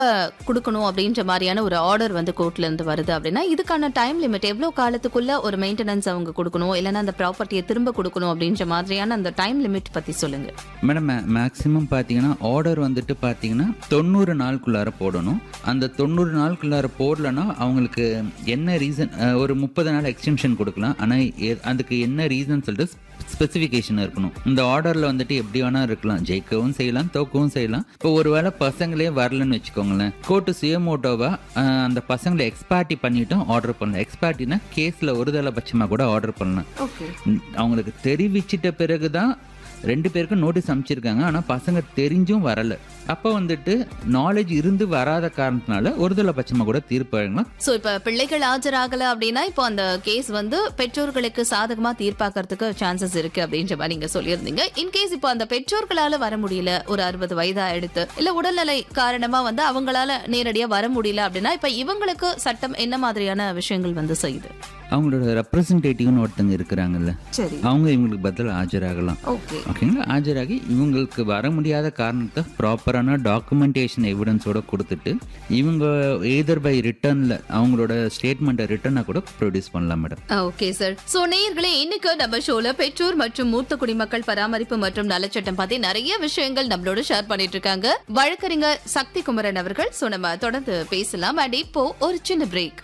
கொடுக்கணும் அப்படின்ற மாதிரியான ஒரு ஆர்டர் வந்து கோர்ட்ல இருந்து வருது அப்படின்னா இதுக்கான டைம் லிமிட் எவ்வளவு காலத்துக்குள்ள ஒரு மெயின்டெனன்ஸ் அவங்க கொடுக்கணும் இல்லைன்னா அந்த ப்ராப்பர்ட்டியை திரும்ப கொடுக்கணும் அப்படின்ற மாதிரியான அந்த டைம் லிமிட் பத்தி சொல்லுங்க மேடம் மேக்ஸிமம் பார்த்தீங்கன்னா ஆர்டர் வந்துட்டு பார்த்தீங்கன்னா தொண்ணூறு நாளுக்குள்ளார போடணும் அந்த தொண்ணூறு நாளுக்குள்ளார போடலன்னா அவங்களுக்கு என்ன ரீசன் ஒரு முப்பது நாள் எக்ஸ்டென்ஷன் கொடுக்கலாம் ஆனால் அதுக்கு என்ன ரீசன் சொல்லிட்டு ஸ்பெசிஃபிகேஷன் இருக்கணும் இந்த ஆர்டரில் வந்துட்டு எப்படி வேணா இருக்கலாம் ஜெயிக்கவும் செய்யலாம் தோக்கவும் செய்யலாம் இப்போ ஒருவேளை பசங்களே வரலன்னு வச்சுக்கோங்களேன் கோர்ட்டு சுயமோட்டோவா அஹ், அந்த பசங்களை எக்ஸ்பார்ட்டி பண்ணிட்டும் ஆர்டர் பண்ணலாம் எக்ஸ்பார்ட்டினா கேஸில் ஒருதலை பட்சமாக கூட ஆர்டர் பண்ணலாம் ஓகே ம், அவங்களுக்கு தெரிவிச்சிட்ட பிறகுதான் ரெண்டு பேருக்கும் நோட்டீஸ் அனுப்பிச்சிருக்காங்க ஆனால் பசங்க தெரிஞ்சும் வரல அப்போ வந்துட்டு நாலேஜ் இருந்து வராத காரணத்தினால ஒருதலை பட்சமாக கூட தீர்ப்பு வழங்கலாம் சோ இப்ப பிள்ளைகள் ஆஜராகல அப்படின்னா இப்போ அந்த கேஸ் வந்து பெற்றோர்களுக்கு சாதகமா தீர்ப்பாக்கிறதுக்கு சான்சஸ் இருக்கு அப்படின்ற மாதிரி நீங்க சொல்லியிருந்தீங்க இன்கேஸ் இப்போ அந்த பெற்றோர்களால வர முடியல ஒரு அறுபது வயதா எடுத்து இல்ல உடல்நிலை காரணமா வந்து அவங்களால நேரடியா வர முடியல அப்படின்னா இப்ப இவங்களுக்கு சட்டம் என்ன மாதிரியான விஷயங்கள் வந்து செய்யுது அவங்களோட ரெப்ரசன்டேட்டிவ்னு ஒருத்தங்க இருக்கிறாங்கல்ல சரி அவங்க இவங்களுக்கு பதில் ஆஜராகலாம் ஓகே ஓகேங்களா ஆஜராகி இவங்களுக்கு வர முடியாத காரணத்தை ப்ராப்பரான டாக்குமெண்டேஷன் எவிடன்ஸோட கொடுத்துட்டு இவங்க எய்தர் பை ரிட்டர்னில் அவங்களோட ஸ்டேட்மெண்ட்டை ரிட்டர்னாக கூட ப்ரொடியூஸ் பண்ணலாம் மேடம் ஓகே சார் சோ நேயர்களே இன்னைக்கு நம்ம ஷோல பெற்றோர் மற்றும் மூத்த குடிமக்கள் பராமரிப்பு மற்றும் நலச்சட்டம் பத்தி நிறைய விஷயங்கள் நம்மளோட ஷேர் பண்ணிட்டு இருக்காங்க வழக்கறிஞர் சக்தி குமரன் அவர்கள் சோ நம்ம தொடர்ந்து பேசலாம் அண்ட் இப்போ ஒரு சின்ன பிரேக்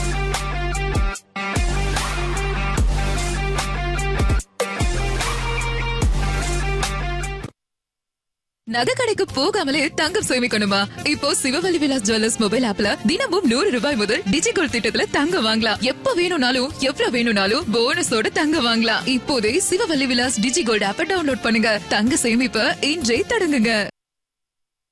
நகை கடைக்கு போகாமலே தங்கம் சேமிக்கணுமா இப்போ சிவவல்லி விலாஸ் ஜுவல்லர்ஸ் மொபைல் ஆப்ல தினமும் நூறு ரூபாய் முதல் டிஜிகோல்ட் திட்டத்துல தங்கம் வாங்கலாம் எப்ப வேணும்னாலும் எவ்வளவு வேணும்னாலும் போனஸோட தங்கம் வாங்கலாம் இப்போதே சிவவல்லி விலாஸ் டிஜிகோல்ட் ஆப்ப டவுன்லோட் பண்ணுங்க தங்க சேமிப்ப இன்றே தொடங்குங்க